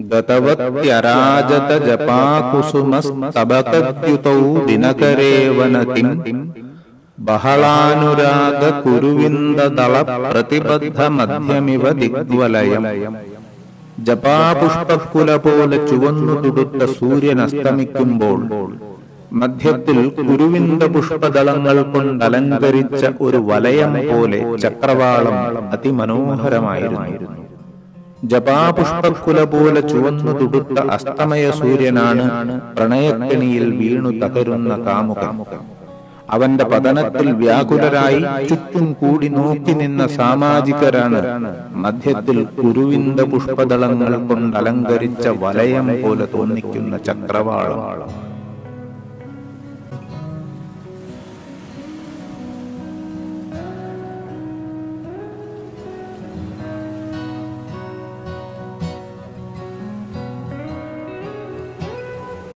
ഗതവത്യരാജത ജപാകുസുമസ്തബകദ്യുതൗ ദിനകരേ വനതിം ബഹളാനുരാഗ കുരുവിന്ദദള പ്രതിബദ്ധ മധ്യമിവ ദിഗ്വലയം ജപാപുഷ്പക്കുല പോലെ ചുവന്നു തുടുത്ത സൂര്യൻ അസ്തമിക്കുമ്പോൾ മധ്യത്തിൽ കുരുവിന്ദ പുഷ്പദളങ്ങൾ കൊണ്ടലങ്കരിച്ച ഒരു വലയം പോലെ ചക്രവാളം അതിമനോഹരമായിരുന്നു ജപാപുഷ്പക്കുല പോലെ ചുവന്നു തുടുത്ത അസ്തമയ സൂര്യനാണ് പ്രണയക്കെണിയിൽ വീണു തകരുന്ന കാമുകൻ അവന്റെ പതനത്തിൽ വ്യാകുലരായി ചുറ്റും കൂടി നോക്കി നിന്ന സാമാജികരാണ് മധ്യത്തിൽ കുരുവിന്ദ പുഷ്പദളങ്ങൾ കൊണ്ട് അലങ്കരിച്ച വലയം പോലെ തോന്നിക്കുന്ന ചക്രവാളം